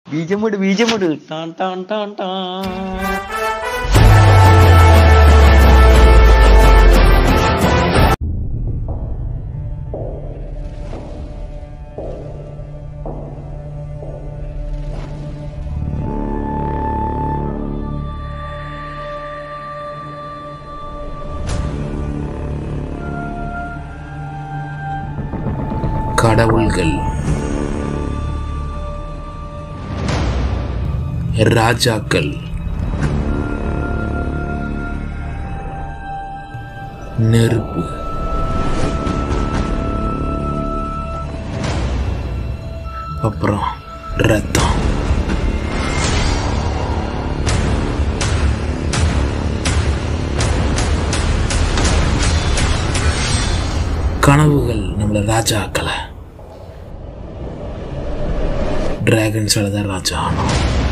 ബീജമുട് ബീജമുട് ടാൻ ടാൻ ടാൻ ടാൻ கடவுள்கள் ராஜாக்கள் நெருப்பு அப்புறம் ரத்தம் கனவுகள் நம்மளை ராஜாக்களை டிராகன்ஸால தான் ராஜா ஆனோம்